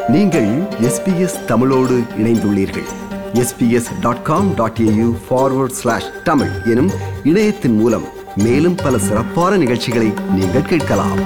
நீங்கள் எஸ்பிஎஸ் தமிழோடு இணைந்துள்ளீர்கள் SBS dot com dot AU forward slash Tamil எனும் இணையத்தின் மூலம் மேலும் பல சிறப்பான நிகழ்ச்சிகளை நீங்கள் கேட்கலாம்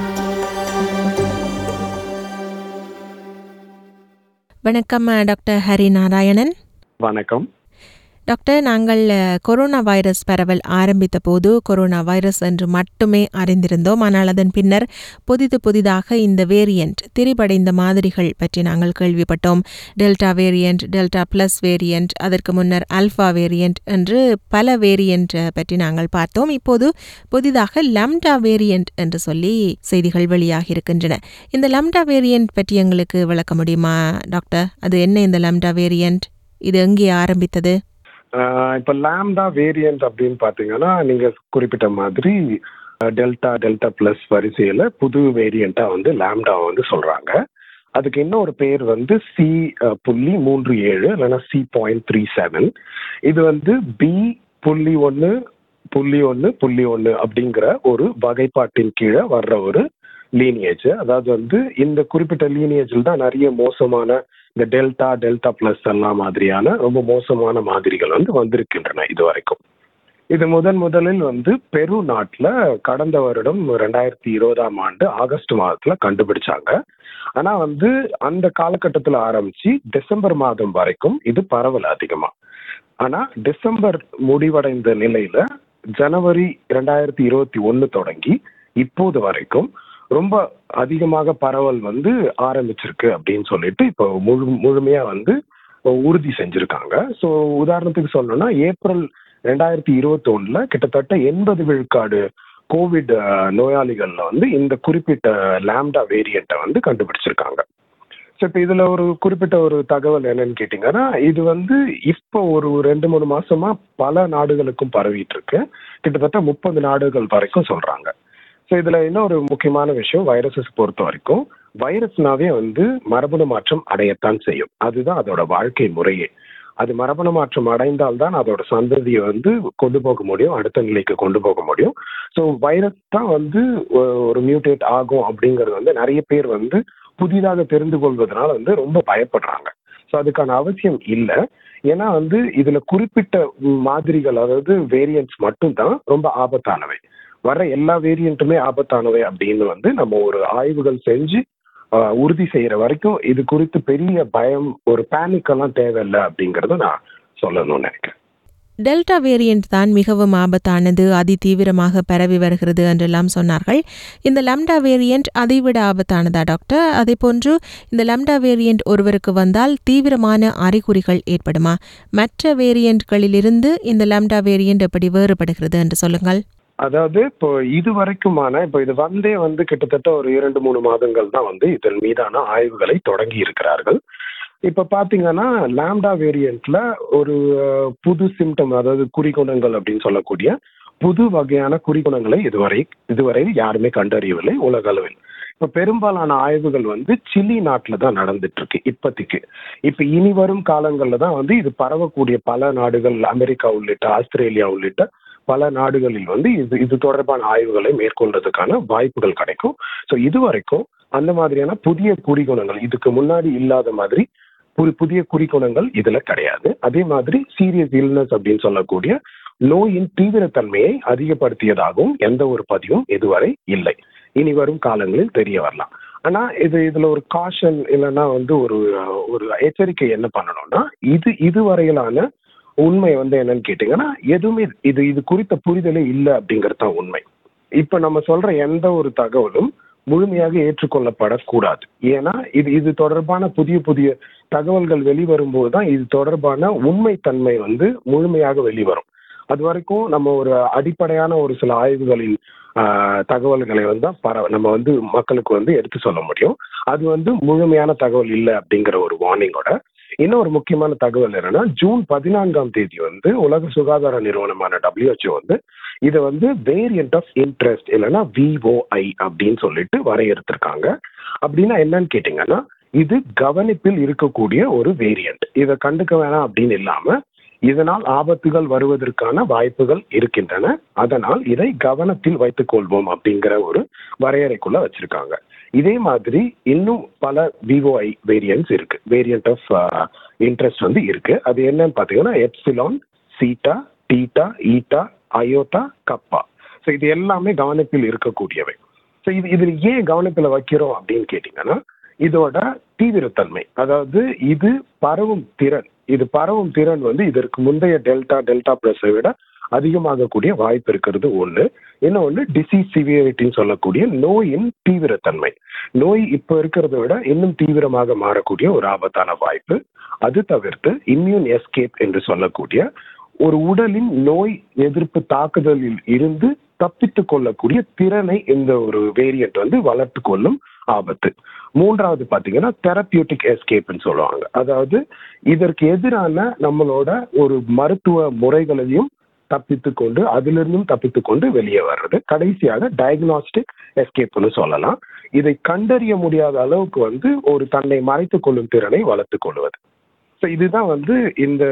வணக்கம் அஹ், டாக்டர் ஹரி நாராயணன் வணக்கம் டாக்டர் நாங்கள் அஹ், கொரோனா வைரஸ் பரவல் ஆரம்பித்த போது கொரோனா வைரஸ் என்று மட்டுமே அறிந்திருந்தோம் ஆனால் அதன் பின்னர் புதிது புதிதாக இந்த வேரியண்ட் திரிபடைந்த மாதிரிகள் பற்றி நாங்கள் கேள்விப்பட்டோம் delta variant delta plus variant அதற்கு முன்னர் ஆல்ஃபா வேரியண்ட் என்று பல வேரியண்ட் அஹ், பற்றி நாங்கள் பார்த்தோம் இப்போது புதிதாக லம்டா வேரியண்ட் என்று சொல்லி செய்திகள் வெளியாகி இருக்கின்றன இந்த லம்டா வேரியண்ட் பற்றி எங்களுக்கு விளக்க முடியுமா டாக்டர் அது என்ன இந்த லம்டா வேரியண்ட் இது எங்கே ஆரம்பித்தது ஆஹ் இப்ப லாம்டா வேரியன்ட் அப்படின்னு பாத்தீங்கன்னா நீங்க குறிப்பிட்ட மாதிரி டெல்டா டெல்டா பிளஸ் வரிசையில புது வேரியண்டா வந்து லாம்டா வந்து சொல்றாங்க அதுக்கு இன்னொரு பேர் வந்து சி புள்ளி மூன்று ஏழு இல்லைன்னா சி பாயிண்ட் த்ரீ செவன் இது வந்து பி புள்ளி ஒன்று புள்ளி ஒன்று புள்ளி ஒன்று அப்படிங்கிற ஒரு வகைப்பாட்டின் கீழே வர்ற ஒரு லீனியேஜ் அதாவது வந்து இந்த குறிப்பிட்ட லீனியேஜில் தான் நிறைய மோசமான இந்த டெல்டா டெல்டா பிளஸ் எல்லாம் மாதிரியான ரொம்ப மோசமான மாதிரிகள் வந்து வந்திருக்கின்றன இது வரைக்கும் இது முதன் முதலில் வந்து பெரு நாட்டுல கடந்த வருடம் ரெண்டாயிரத்தி இருபதாம் ஆண்டு ஆகஸ்ட் மாதத்துல கண்டுபிடிச்சாங்க ஆனா வந்து அந்த காலகட்டத்துல ஆரம்பிச்சு டிசம்பர் மாதம் வரைக்கும் இது பரவல அதிகமா ஆனா டிசம்பர் முடிவடைந்த நிலையில ஜனவரி ரெண்டாயிரத்தி இருபத்தி ஒன்னு தொடங்கி இப்போது வரைக்கும் ரொம்ப அதிகமாக பரவல் வந்து ஆரம்பிச்சிருக்கு அப்படின்னு சொல்லிட்டு இப்போ முழு முழுமையா வந்து உறுதி செஞ்சிருக்காங்க ஸோ உதாரணத்துக்கு சொல்லணும்னா ஏப்ரல் ரெண்டாயிரத்தி இருபத்தி ஒண்ணுல கிட்டத்தட்ட எண்பது விழுக்காடு கோவிட் அஹ், நோயாளிகள்ல வந்து இந்த குறிப்பிட்ட லாம்டா வேரியண்ட்டை வந்து கண்டுபிடிச்சிருக்காங்க ஸோ இப்போ இதுல ஒரு குறிப்பிட்ட ஒரு தகவல் என்னன்னு கேட்டிங்கன்னா இது வந்து இப்போ ஒரு ரெண்டு மூணு மாசமா பல நாடுகளுக்கும் பரவிட்டு இருக்கு கிட்டத்தட்ட முப்பது நாடுகள் வரைக்கும் சொல்றாங்க ஸோ இதுல இன்னொரு முக்கியமான விஷயம் வைரஸஸ் பொறுத்த வரைக்கும் வைரஸ்னாவே வந்து மரபணு மாற்றம் அடையத்தான் செய்யும் அதுதான் அதோட வாழ்க்கை முறையே அது மரபணு மாற்றம் அடைந்தால்தான் அதோட சந்ததியை வந்து கொண்டு போக முடியும் அடுத்த நிலைக்கு கொண்டு போக முடியும் ஸோ வைரஸ் தான் வந்து ஒ- ஒரு மியூட்டேட் ஆகும் அப்படிங்கிறது வந்து நிறைய பேர் வந்து புதிதாக தெரிந்து கொள்வதனால வந்து ரொம்ப பயப்படுறாங்க ஸோ அதுக்கான அவசியம் இல்லை ஏன்னா வந்து இதுல குறிப்பிட்ட மாதிரிகள் அதாவது வேரியன்ட்ஸ் மட்டும்தான் ரொம்ப ஆபத்தானவை வர எல்லா வேரியண்ட்டுமே ஆபத்தானவை அப்படின்னு வந்து நம்ம ஒரு ஆய்வுகள் செஞ்சு ஆஹ், உறுதி செய்யற வரைக்கும் இது குறித்து பெரிய பயம் ஒரு பேனிக் எல்லாம் தேவையில்லை அப்படிங்கறத நான் சொல்லணும்னு நினைக்கிறேன் டெல்டா வேரியண்ட் தான் மிகவும் ஆபத்தானது அதி தீவிரமாக பரவி வருகிறது என்றெல்லாம் சொன்னார்கள் இந்த லம்டா வேரியண்ட் அதைவிட ஆபத்தானதா டாக்டர் அதே போன்று இந்த லம்டா வேரியண்ட் ஒருவருக்கு வந்தால் தீவிரமான அறிகுறிகள் ஏற்படுமா மற்ற வேரியண்ட்களிலிருந்து இந்த லம்டா வேரியண்ட் எப்படி வேறுபடுகிறது என்று சொல்லுங்கள் அதாவது இப்போ இது வரைக்குமான இப்போ இது வந்தே வந்து கிட்டத்தட்ட ஒரு இரண்டு மூணு மாதங்கள் தான் வந்து இதன் மீதான ஆய்வுகளை தொடங்கி இருக்கிறார்கள் இப்ப பாத்தீங்கன்னா லாம்டா வேரியண்ட்ல ஒரு அஹ், புது சிம்டம் அதாவது குறிகுணங்கள் அப்படின்னு சொல்லக்கூடிய புது வகையான குறிகுணங்களை இதுவரை இதுவரை யாருமே கண்டறியவில்லை உலக அளவில் இப்ப பெரும்பாலான ஆய்வுகள் வந்து சிலி நாட்டுல தான் நடந்துட்டு இருக்கு இப்போதைக்கு இப்ப இனி வரும் காலங்கள்ல தான் வந்து இது பரவக்கூடிய பல நாடுகள் அமெரிக்கா உள்ளிட்ட ஆஸ்திரேலியா உள்ளிட்ட பல நாடுகளில் வந்து இது இது தொடர்பான ஆய்வுகளை மேற்கொள்றதுக்கான வாய்ப்புகள் கிடைக்கும் ஸோ இது வரைக்கும் அந்த மாதிரியான புதிய குறிகுணங்கள் இதுக்கு முன்னாடி இல்லாத மாதிரி புது- புதிய குறிகுணங்கள் இதுல கிடையாது அதே மாதிரி சீரியஸ் இல்னஸ் அப்படின்னு சொல்லக்கூடிய நோயின் தீவிரத்தன்மையை அதிகப்படுத்தியதாகவும் எந்த ஒரு பதிவும் இதுவரை இல்லை இனி வரும் காலங்களில் தெரிய வரலாம் ஆனா இது இதுல ஒரு காஷன் இல்லைன்னா வந்து ஒரு அஹ், ஒரு எச்சரிக்கை என்ன பண்ணணும்னா இது இதுவரையிலான உண்மை வந்து என்னன்னு கேட்டீங்கன்னா எதுவுமே இது இது குறித்த புரிதலே இல்லை அப்படிங்கிறது தான் உண்மை இப்ப நம்ம சொல்ற எந்த ஒரு தகவலும் முழுமையாக ஏற்றுக்கொள்ளப்படக்கூடாது ஏன்னா இது இது தொடர்பான புதிய புதிய தகவல்கள் வெளிவரும்போது தான் இது தொடர்பான உண்மைத்தன்மை வந்து முழுமையாக வெளிவரும் அது வரைக்கும் நம்ம ஒரு அடிப்படையான ஒரு சில ஆய்வுகளின் ஆஹ், தகவல்களை வந்து தான் பர நம்ம வந்து மக்களுக்கு வந்து எடுத்து சொல்ல முடியும் அது வந்து முழுமையான தகவல் இல்லை அப்படிங்கிற ஒரு வார்னிங்கோட இன்னொரு முக்கியமான தகவல் என்னன்னா ஜூன் பதினான்காம் தேதி வந்து உலக சுகாதார நிறுவனமான WHO வந்து இதை வந்து வேரியன்ட் ஆஃப் இன்ட்ரெஸ்ட் இல்லைன்னா விஓஐ அப்படின்னு சொல்லிட்டு வரையறுத்திருக்காங்க அப்படின்னா என்னன்னு கேட்டிங்கன்னா இது கவனிப்பில் இருக்கக்கூடிய ஒரு வேரியன்ட் இதை கண்டுக்க வேணாம் அப்படின்னு இல்லாம இதனால் ஆபத்துகள் வருவதற்கான வாய்ப்புகள் இருக்கின்றன அதனால் இதை கவனத்தில் வைத்துக் கொள்வோம் அப்படிங்கிற ஒரு வரையறைக்குள்ள வச்சிருக்காங்க இதே மாதிரி இன்னும் பல விவோஐ வேரியன்ஸ் இருக்கு வேரியன்ட் ஆஃப் இன்ட்ரெஸ்ட் வந்து இருக்கு அது என்னன்னு பார்த்தீங்கன்னா epsilon zeta theta eta iota kappa so இது எல்லாமே கவனிப்பில் இருக்கக்கூடியவை ஸோ இது இதில் ஏன் கவனிப்பில் வைக்கிறோம் அப்படின்னு கேட்டிங்கன்னா இதோட தீவிரத்தன்மை அதாவது இது பரவும் திறன் இது பரவும் திறன் வந்து இதற்கு முந்தைய டெல்டா டெல்டா பிளஸை விட அதிகமாகக்கூடிய வாய்ப்பு இருக்கிறது ஒன்று இன்னொன்று டிசீஸ் சிவியரிட்டின்னு சொல்லக்கூடிய நோயின் தீவிரத்தன்மை நோய் இப்போ இருக்கிறத விட இன்னும் தீவிரமாக மாறக்கூடிய ஒரு ஆபத்தான வாய்ப்பு அது தவிர்த்து இம்யூன் எஸ்கேப் என்று சொல்லக்கூடிய ஒரு உடலின் நோய் எதிர்ப்பு தாக்குதலில் இருந்து தப்பித்துக் கொள்ளக்கூடிய திறனை இந்த ஒரு வேரியன்ட் வந்து வளர்த்து கொள்ளும் ஆபத்து மூன்றாவது பாத்தீங்கன்னா தெரப்பியூட்டிக் எஸ்கேப்னு சொல்லுவாங்க அதாவது இதற்கு எதிரான நம்மளோட ஒரு மருத்துவ முறைகளையும் தப்பித்துக் கொண்டு அதிலிருந்தும் தப்பித்துக் கொண்டு வெளியே வர்றது கடைசியாக டயக்னாஸ்டிக் எஸ்கேப்னு சொல்லலாம் இதை கண்டறிய முடியாத அளவுக்கு வந்து ஒரு தன்னை மறைத்துக் கொள்ளும் திறனை வளர்த்துக் கொள்வது ஸோ இதுதான் வந்து இந்த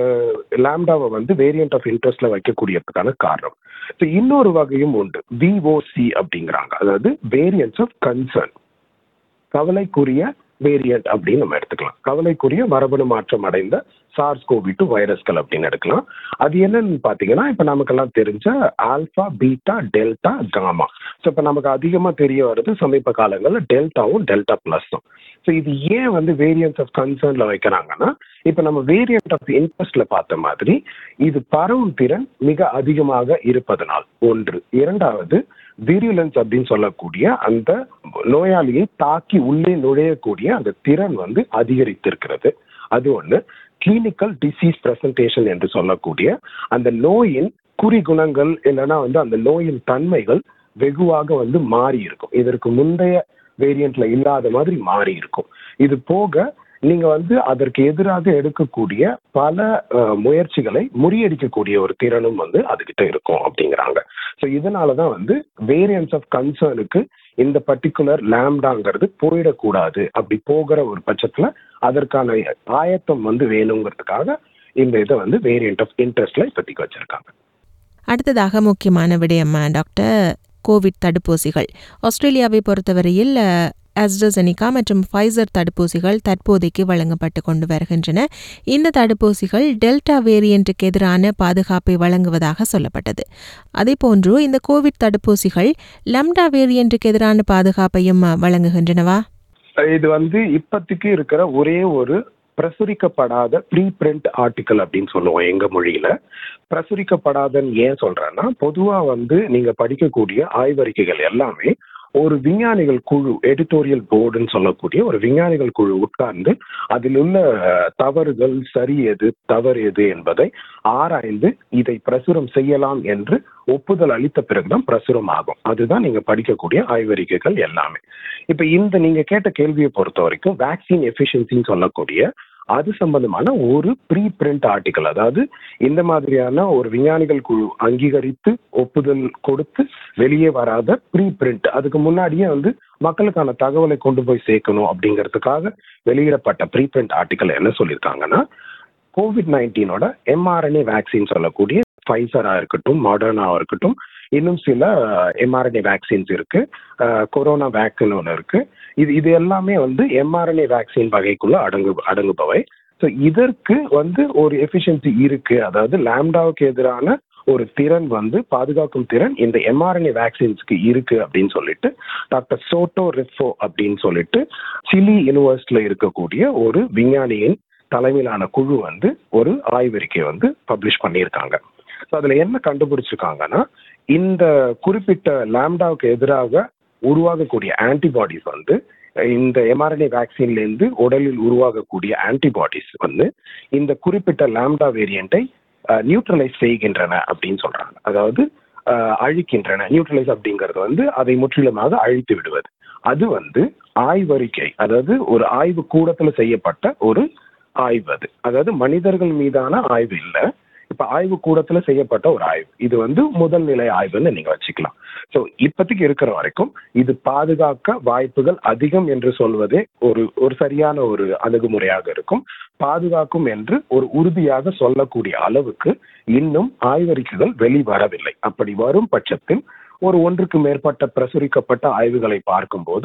லாம்டாவை வந்து வேரியன்ட் ஆஃப் இன்ட்ரெஸ்ட்ல வைக்கக்கூடியதுக்கான காரணம் ஸோ இன்னொரு வகையும் உண்டு விஓசி அப்படிங்கிறாங்க அதாவது வேரியன்ஸ் ஆஃப் கன்சர்ன் கவலைக்குரிய வேரியன்ட் அப்படின்னு நம்ம எடுத்துக்கலாம் கவலைக்குரிய மரபணு மாற்றம் அடைந்த சார்ஸ் கோவி டூ வைரஸ்கள் அப்படின்னு எடுக்கலாம் அது என்னன்னு பார்த்தீங்கன்னா இப்போ நமக்கெல்லாம் தெரிஞ்ச alpha beta delta gamma so இப்போ நமக்கு அதிகமாக தெரிய வருது சமீப காலங்களில் டெல்டாவும் டெல்டா ப்ளஸும் ஸோ இது ஏன் வந்து வேரியன்ஸ் ஆஃப் கன்சர்ன்ல வைக்கிறாங்கன்னா இப்போ நம்ம வேரியன்ட் ஆஃப் இன்ட்ரெஸ்ட்ல பார்த்த மாதிரி இது பரவும் திறன் மிக அதிகமாக இருப்பதனால் ஒன்று இரண்டாவது விரியுலன்ஸ் அப்படின்னு சொல்லக்கூடிய அந்த நோயாளியை தாக்கி உள்ளே நுழையக்கூடிய அந்த திறன் வந்து அதிகரித்திருக்கிறது அது ஒன்று கிளினிக்கல் டிசீஸ் பிரசன்டேஷன் என்று சொல்லக்கூடிய அந்த நோயின் குறிகுணங்கள் இல்லைன்னா வந்து அந்த நோயின் தன்மைகள் வெகுவாக வந்து மாறி இருக்கும் இதற்கு முந்தைய வேரியண்ட்ல இல்லாத மாதிரி மாறி இருக்கும் இது போக நீங்க வந்து அதற்கு எதிராக எடுக்கக்கூடிய பல அஹ், முயற்சிகளை முறியடிக்கக்கூடிய ஒரு திறனும் வந்து அதுகிட்ட இருக்கும் அப்படிங்கிறாங்க ஸோ இதனாலதான் வந்து வேரியன்ஸ் ஆஃப் கன்சர்னுக்கு இந்த பர்டிகுலர் லேம்டாங்கிறது போயிடக்கூடாது அப்படி போகிற ஒரு பட்சத்துல அதற்கான ஆயத்தம் வந்து வேணுங்கிறதுக்காக இந்த இதை வந்து வேரியன்ட் ஆஃப் இன்ட்ரெஸ்ட்ல இப்போதைக்கு வச்சிருக்காங்க அடுத்ததாக முக்கியமான விடயம் டாக்டர் கோவிட் தடுப்பூசிகள் ஆஸ்திரேலியாவை பொறுத்தவரையில் அஸ்ட்ரசெனிகா மற்றும் ஃபைசர் தடுப்பூசிகள் தற்போதைக்கு வழங்கப்பட்டு கொண்டு வருகின்றன இந்த தடுப்பூசிகள் டெல்டா வேரியண்ட்டுக்கு எதிரான பாதுகாப்பை வழங்குவதாக சொல்லப்பட்டது அதேபோன்று இந்த கோவிட் தடுப்பூசிகள் லம்டா வேரியண்ட்டுக்கு எதிரான பாதுகாப்பையும் அஹ், வழங்குகின்றனவா இது வந்து இப்போதைக்கு இருக்கிற ஒரே ஒரு பிரசுரிக்கப்படாத ப்ரீ பிரிண்ட் ஆர்டிக்கல் அப்படின்னு சொல்லுவோம் எங்க மொழியில பிரசுரிக்கப்படாதன்னு ஏன் சொல்றேன்னா பொதுவா வந்து நீங்க படிக்கக்கூடிய ஆய்வறிக்கைகள் எல்லாமே ஒரு விஞ்ஞானிகள் குழு எடிட்டோரியல் போர்டுன்னு சொல்லக்கூடிய ஒரு விஞ்ஞானிகள் குழு உட்கார்ந்து அதில் உள்ள அஹ், தவறுகள் சரி எது தவறு எது என்பதை ஆராய்ந்து இதை பிரசுரம் செய்யலாம் என்று ஒப்புதல் அளித்த பிறகுதான் பிரசுரம் ஆகும் அதுதான் நீங்க படிக்கக்கூடிய ஆய்வறிக்கைகள் எல்லாமே இப்ப இந்த நீங்க கேட்ட கேள்வியை பொறுத்த வரைக்கும் வேக்சின் எஃபிஷியன்சின்னு சொல்லக்கூடிய அது சம்பந்தமான ஒரு ப்ரீ பிரிண்ட் ஆர்டிக்கல் அதாவது இந்த மாதிரியான ஒரு விஞ்ஞானிகள் குழு அங்கீகரித்து ஒப்புதல் கொடுத்து வெளியே வராத ப்ரீ பிரிண்ட் அதுக்கு முன்னாடியே வந்து மக்களுக்கான தகவலை கொண்டு போய் சேர்க்கணும் அப்படிங்கிறதுக்காக வெளியிடப்பட்ட ப்ரீ பிரிண்ட் ஆர்டிக்கல் என்ன சொல்லியிருக்காங்கன்னா கோவிட் நைன்டீனோட எம்ஆர்என்ஏ வேக்சின் சொல்லக்கூடிய ஃபைசரா இருக்கட்டும் மாடர்னா இருக்கட்டும் இன்னும் சில எம்ஆர்என்ஏ வேக்சின்ஸ் இருக்கு கொரோனா வேக்சின் ஒன்று இருக்கு இது இது எல்லாமே வந்து எம்ஆர்என்ஏ வேக்சின் வகைக்குள்ள அடங்கு அடங்குபவை ஸோ இதற்கு வந்து ஒரு எஃபிஷியன்சி இருக்கு அதாவது லாம்டாவுக்கு எதிரான ஒரு திறன் வந்து பாதுகாக்கும் திறன் இந்த எம்ஆர்என்ஏ வேக்சின்ஸ்க்கு இருக்கு அப்படின்னு சொல்லிட்டு டாக்டர் சோட்டோ ரிஃபோ அப்படின்னு சொல்லிட்டு சிலி யூனிவர்சிட்டியில இருக்கக்கூடிய ஒரு விஞ்ஞானியின் தலைமையிலான குழு வந்து ஒரு ஆய்வறிக்கை வந்து பப்ளிஷ் பண்ணியிருக்காங்க ஸோ அதில் என்ன கண்டுபிடிச்சிருக்காங்கன்னா இந்த குறிப்பிட்ட லாம்டாவுக்கு எதிராக உருவாகக்கூடிய ஆன்டிபாடிஸ் வந்து இந்த எம்ஆர்என்ஏ வேக்சின்லேருந்து உடலில் உருவாகக்கூடிய ஆன்டிபாடிஸ் வந்து இந்த குறிப்பிட்ட லாம்டா வேரியண்ட்டை நியூட்ரலைஸ் செய்கின்றன அப்படின்னு சொல்றாங்க அதாவது அஹ், அழிக்கின்றன நியூட்ரலைஸ் அப்படிங்கிறது வந்து அதை முற்றிலுமாக அழித்து விடுவது அது வந்து ஆய்வறிக்கை அதாவது ஒரு ஆய்வு கூடத்துல செய்யப்பட்ட ஒரு ஆய்வு அது அதாவது மனிதர்கள் மீதான ஆய்வு இல்லை இப்ப ஆய்வு கூடத்துல செய்யப்பட்ட ஒரு ஆய்வு இது வந்து முதல் நிலை ஆய்வுன்னு நீங்க வச்சுக்கலாம் ஸோ இப்போதைக்கு இருக்கிற வரைக்கும் இது பாதுகாக்க வாய்ப்புகள் அதிகம் என்று சொல்வதே ஒரு ஒரு சரியான ஒரு அணுகுமுறையாக இருக்கும் பாதுகாக்கும் என்று ஒரு உறுதியாக சொல்லக்கூடிய அளவுக்கு இன்னும் ஆய்வறிக்கைகள் வெளிவரவில்லை அப்படி வரும் பட்சத்தில் ஒரு ஒன்றுக்கு மேற்பட்ட பிரசுரிக்கப்பட்ட ஆய்வுகளை பார்க்கும்போது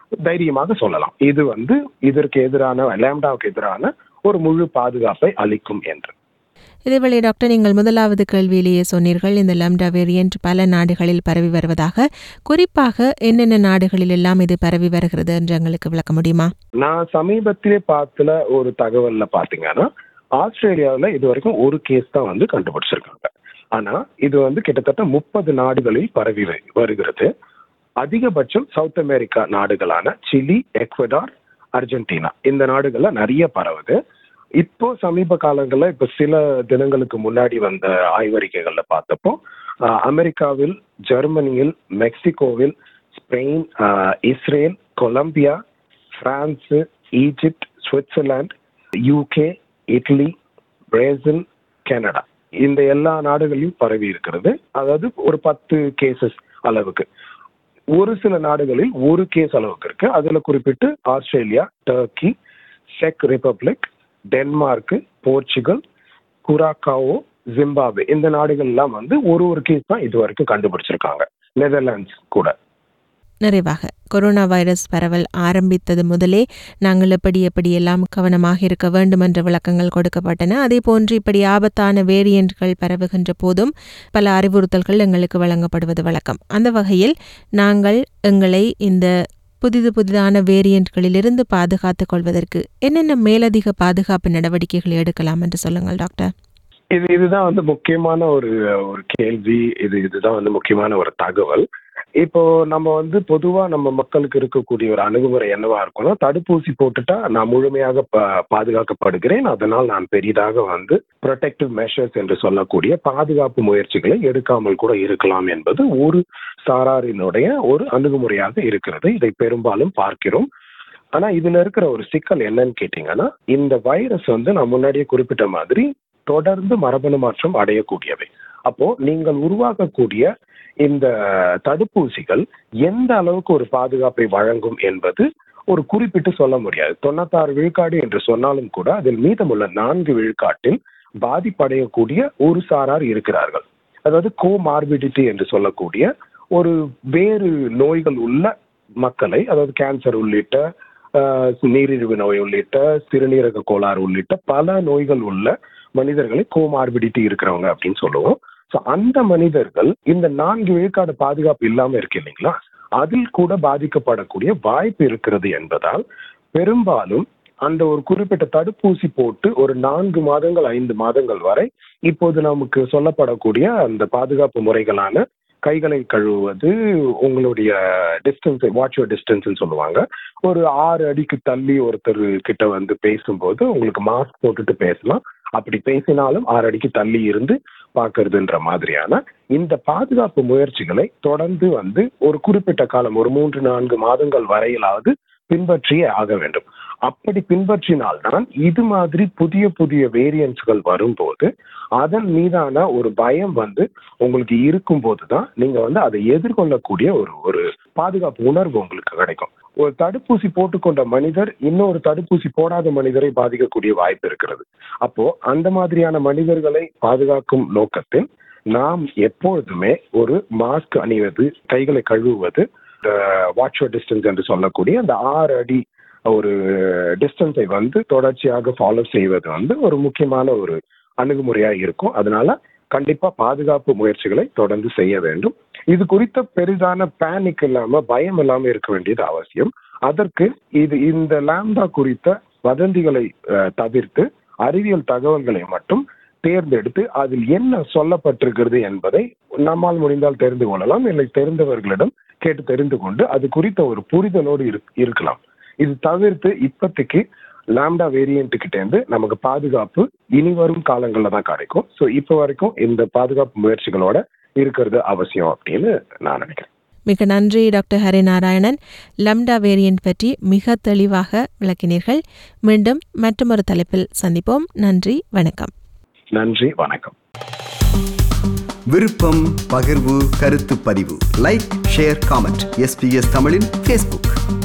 தைரியமாக சொல்லலாம் இது வந்து இதற்கு எதிரான லேம்டாவுக்கு எதிரான ஒரு முழு பாதுகாப்பை அளிக்கும் என்று இதேவேளை டாக்டர் நீங்கள் முதலாவது கேள்வியிலேயே சொன்னீர்கள் இந்த லம்டா வேரியன்ட் பல நாடுகளில் பரவி வருவதாக குறிப்பாக என்னென்ன நாடுகளில் எல்லாம் இது பரவி வருகிறது என்று எங்களுக்கு விளக்க முடியுமா நான் சமீபத்திலே பார்த்துல ஒரு தகவல்ல பாத்தீங்கன்னா ஆஸ்திரேலியாவில் இது வரைக்கும் ஒரு கேஸ் தான் வந்து கண்டுபிடிச்சிருக்காங்க ஆனா இது வந்து கிட்டத்தட்ட முப்பது நாடுகளில் பரவி வரு- வருகிறது அதிகபட்சம் சவுத் அமெரிக்கா நாடுகளான சிலி எக்வடார் அர்ஜென்டினா இந்த நாடுகள்ல நிறைய பரவுது இப்போ சமீப காலங்கள்ல இப்ப சில தினங்களுக்கு முன்னாடி வந்த ஆய்வறிக்கைகள்ல பார்த்தப்போ ஆஹ், அமெரிக்காவில் ஜெர்மனியில் மெக்சிகோவில் ஸ்பெயின் ஆஹ், Israel Colombia France Egypt Switzerland UK Italy Brazil Canada இந்த எல்லா நாடுகளிலும் பரவி இருக்கிறது அதாவது ஒரு பத்து கேசஸ் அளவுக்கு ஒரு சில நாடுகளில் ஒரு கேஸ் அளவுக்கு இருக்கு அதுல குறிப்பிட்டு ஆஸ்திரேலியா டர்க்கி செக் Republic Denmark Portugal Curacao Zimbabwe இந்த நாடுகள் எல்லாம் வந்து ஒரு ஒரு கேஸ் தான் இது வரைக்கும் கண்டுபிடிச்சிருக்காங்க நெதர்லாண்ட்ஸ் கூட நிறைவாக கொரோனா வைரஸ் பரவல் ஆரம்பித்தது முதலே நாங்கள் எப்படி எப்படியெல்லாம் கவனமாக இருக்க வேண்டும் என்ற விளக்கங்கள் கொடுக்கப்பட்டன அதே போன்று இப்படி ஆபத்தான வேரியன்ட்கள் பரவுகின்ற போதும் பல அறிவுறுத்தல்கள் எங்களுக்கு வழங்கப்படுவது வழக்கம் அந்த வகையில் நாங்கள் எங்களை இந்த புதிது புதிதான வேரியன்ட்களிலிருந்து பாதுகாத்துக் கொள்வதற்கு என்னென்ன மேலதிக பாதுகாப்பு நடவடிக்கைகளை எடுக்கலாம் என்று சொல்லுங்கள் டாக்டர் இது இதுதான் வந்து முக்கியமான ஒரு ஒரு கேள்வி இது இதுதான் வந்து முக்கியமான ஒரு தகவல் இப்போ நம்ம வந்து பொதுவா நம்ம மக்களுக்கு இருக்கக்கூடிய ஒரு அணுகுமுறை என்னவா இருக்கும்னா தடுப்பூசி போட்டுட்டா நான் முழுமையாக ப- பாதுகாக்கப்படுகிறேன் அதனால் நான் பெரிதாக வந்து ப்ரொடெக்டிவ் மெஷர்ஸ் என்று சொல்லக்கூடிய பாதுகாப்பு முயற்சிகளை எடுக்காமல் கூட இருக்கலாம் என்பது ஒரு சாராரினுடைய ஒரு அணுகுமுறையாக இருக்கிறது இதை பெரும்பாலும் பார்க்கிறோம் ஆனா இதுல இருக்கிற ஒரு சிக்கல் என்னன்னு கேட்டீங்கன்னா இந்த வைரஸ் வந்து நான் முன்னாடியே குறிப்பிட்ட மாதிரி தொடர்ந்து மரபணு மாற்றம் அடையக்கூடியவை அப்போ நீங்கள் உருவாக்கக்கூடிய இந்த தடுப்பூசிகள் எந்த அளவுக்கு ஒரு பாதுகாப்பை வழங்கும் என்பது ஒரு குறிப்பிட்டு சொல்ல முடியாது தொண்ணூத்தாறு விழுக்காடு என்று சொன்னாலும் கூட அதில் மீதமுள்ள நான்கு விழுக்காட்டில் பாதிப்படையக்கூடிய ஒரு சாரார் இருக்கிறார்கள் அதாவது கோமார்பிடிட்டி என்று சொல்லக்கூடிய ஒரு வேறு நோய்கள் உள்ள மக்களை அதாவது கேன்சர் உள்ளிட்ட ஆஹ், நீரிழிவு நோய் உள்ளிட்ட சிறுநீரக கோளாறு உள்ளிட்ட பல நோய்கள் உள்ள மனிதர்களை கோமார்பிடிட்டி இருக்கிறவங்க அப்படின்னு சொல்லுவோம் ஸோ அந்த மனிதர்கள் இந்த நான்கு விழுக்காடு பாதுகாப்பு இல்லாம இருக்கு இல்லைங்களா அதில் கூட பாதிக்கப்படக்கூடிய வாய்ப்பு இருக்கிறது என்பதால் பெரும்பாலும் அந்த ஒரு குறிப்பிட்ட தடுப்பூசி போட்டு ஒரு நான்கு மாதங்கள் ஐந்து மாதங்கள் வரை இப்போது நமக்கு சொல்லப்படக்கூடிய அந்த பாதுகாப்பு முறைகளான கைகளை கழுவுவது உங்களுடைய டிஸ்டன்ஸ் வாட்ச் டிஸ்டன்ஸ் சொல்லுவாங்க ஒரு ஆறு அடிக்கு தள்ளி ஒருத்தர் கிட்ட வந்து பேசும்போது உங்களுக்கு மாஸ்க் போட்டுட்டு பேசலாம் அப்படி பேசினாலும் ஆறு அடிக்கு தள்ளி இருந்து பார்க்கறதுன்ற மாதிரியான இந்த பாதுகாப்பு முயற்சிகளை தொடர்ந்து வந்து ஒரு குறிப்பிட்ட காலம் ஒரு மூன்று நான்கு மாதங்கள் வரையிலாவது பின்பற்றியே ஆக வேண்டும் அப்படி பின்பற்றினால்தான் இது மாதிரி புதிய புதிய வேரியன்ட்ஸ்கள் வரும்போது அதன் மீதான ஒரு பயம் வந்து உங்களுக்கு இருக்கும்போது தான் நீங்க வந்து அதை எதிர்கொள்ளக்கூடிய ஒரு ஒரு பாதுகாப்பு உணர்வு உங்களுக்கு கிடைக்கும் ஒரு தடுப்பூசி போட்டுக்கொண்ட மனிதர் இன்னொரு தடுப்பூசி போடாத மனிதரை பாதிக்கக்கூடிய வாய்ப்பு இருக்கிறது அப்போ அந்த மாதிரியான மனிதர்களை பாதுகாக்கும் நோக்கத்தில் நாம் எப்பொழுதுமே ஒரு மாஸ்க் அணிவது கைகளை கழுவுவது வாட்ச் டிஸ்டன்ஸ் என்று சொல்லக்கூடிய அந்த ஆறு அடி ஒரு டிஸ்டன்ஸை வந்து தொடர்ச்சியாக ஃபாலோ செய்வது வந்து ஒரு முக்கியமான ஒரு அணுகுமுறையா இருக்கும் அதனால கண்டிப்பா பாதுகாப்பு முயற்சிகளை தொடர்ந்து செய்ய வேண்டும் இது குறித்த பெரிதான பேனிக் இல்லாம பயம் இல்லாம இருக்க வேண்டியது அவசியம் அதற்கு இது இந்த லாம்டா குறித்த வதந்திகளை அஹ், தவிர்த்து அறிவியல் தகவல்களை மட்டும் தேர்ந்தெடுத்து அதில் என்ன சொல்லப்பட்டிருக்கிறது என்பதை நம்மால் முடிந்தால் தெரிந்து கொள்ளலாம் இல்லை தெரிந்தவர்களிடம் கேட்டு தெரிந்து கொண்டு அது குறித்த ஒரு புரிதலோடு இருக்- இருக்கலாம் இது தவிர்த்து இப்போதைக்கு லாம்டா வேரியன்ட் கிட்ட இருந்து நமக்கு பாதுகாப்பு இனி வரும் காலங்களில் தான் கிடைக்கும் ஸோ இப்போ வரைக்கும் இந்த பாதுகாப்பு முயற்சிகளோட இருக்கிறது அவசியம் அப்படின்னு நான் நினைக்கிறேன் மிக நன்றி டாக்டர் ஹரிநாராயணன் லம்டா வேரியன்ட் பற்றி மிக தெளிவாக விளக்கினீர்கள் மீண்டும் மற்றொரு தலைப்பில் சந்திப்போம் நன்றி வணக்கம் நன்றி வணக்கம் விருப்பம் பகிர்வு கருத்து பதிவு லைக் ஷேர் காமெண்ட் எஸ்பிஎஸ் தமிழின் ஃபேஸ்புக்